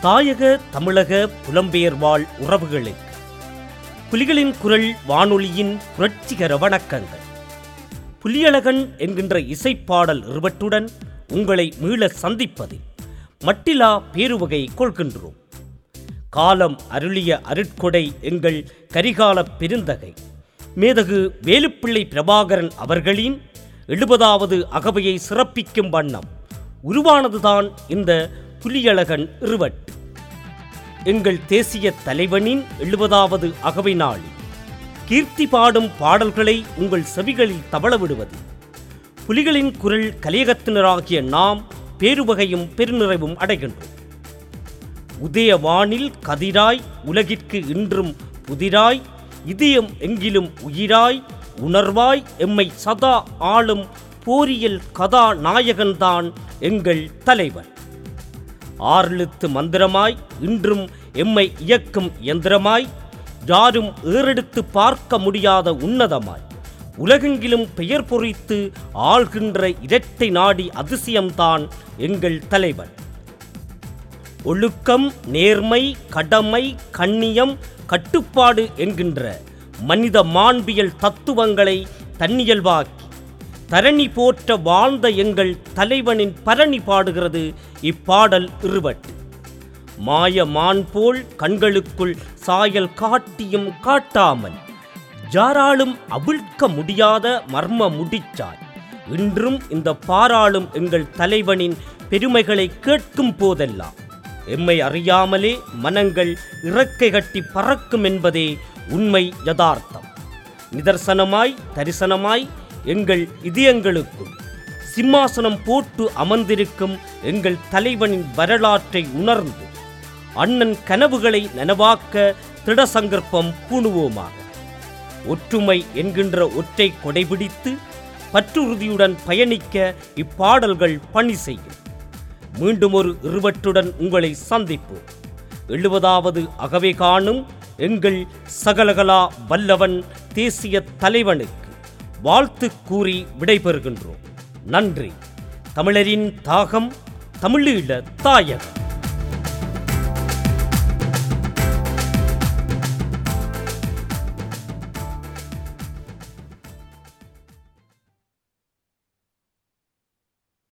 தாயக தமிழக புலம்பெயர் வாழ் உறவுகளுக்கு புலிகளின் குரல் வானொலியின் புரட்சிகர வணக்கங்கள் புலியழகன் என்கின்ற இசைப்பாடல் இருவட்டுடன் உங்களை மீள சந்திப்பதில் மட்டிலா பேருவகை கொள்கின்றோம் காலம் அருளிய அருட்கொடை எங்கள் கரிகால பெருந்தகை மேதகு வேலுப்பிள்ளை பிரபாகரன் அவர்களின் எழுபதாவது அகவையை சிறப்பிக்கும் வண்ணம் உருவானதுதான் இந்த புலியழகன் இருவட்டு எங்கள் தேசிய தலைவனின் எழுபதாவது அகவை நாளில் கீர்த்தி பாடும் பாடல்களை உங்கள் செவிகளில் தவள விடுவது புலிகளின் குரல் கலையகத்தினராகிய நாம் பேருவகையும் பெருநிறைவும் அடைகின்றோம் உதயவானில் கதிராய் உலகிற்கு இன்றும் புதிராய் இதயம் எங்கிலும் உயிராய் உணர்வாய் எம்மை சதா ஆளும் போரியல் கதாநாயகன்தான் எங்கள் தலைவன் ஆறெழுத்து மந்திரமாய் இன்றும் எம்மை இயக்கும் இயந்திரமாய் யாரும் ஏறெடுத்து பார்க்க முடியாத உன்னதமாய் உலகெங்கிலும் பெயர் பொறித்து ஆள்கின்ற இரட்டை நாடி அதிசயம்தான் எங்கள் தலைவன் ஒழுக்கம் நேர்மை கடமை கண்ணியம் கட்டுப்பாடு என்கின்ற மனித மாண்பியல் தத்துவங்களை தன்னியல்வாக்கி தரணி போற்ற வாழ்ந்த எங்கள் தலைவனின் பரணி பாடுகிறது இப்பாடல் இருவட்டு மாய மான் போல் கண்களுக்குள் சாயல் காட்டியும் காட்டாமல் யாராலும் அவிழ்க்க முடியாத மர்ம முடிச்சாய் இன்றும் இந்த பாராளும் எங்கள் தலைவனின் பெருமைகளை கேட்கும் போதெல்லாம் எம்மை அறியாமலே மனங்கள் இறக்கை கட்டி பறக்கும் என்பதே உண்மை யதார்த்தம் நிதர்சனமாய் தரிசனமாய் எங்கள் இதயங்களுக்குள் சிம்மாசனம் போட்டு அமர்ந்திருக்கும் எங்கள் தலைவனின் வரலாற்றை உணர்ந்து அண்ணன் கனவுகளை நனவாக்க திடசங்கற்பம் பூணுவோமாக ஒற்றுமை என்கின்ற ஒற்றை கொடைபிடித்து பற்றுறுதியுடன் பயணிக்க இப்பாடல்கள் பணி செய்யும் மீண்டும் ஒரு இருவற்றுடன் உங்களை சந்திப்போம் எழுபதாவது அகவை காணும் எங்கள் சகலகலா வல்லவன் தேசிய தலைவனுக்கு வாழ்த்து கூறி விடைபெறுகின்றோம் நன்றி தமிழரின் தாகம் தமிழீழ தாயகம்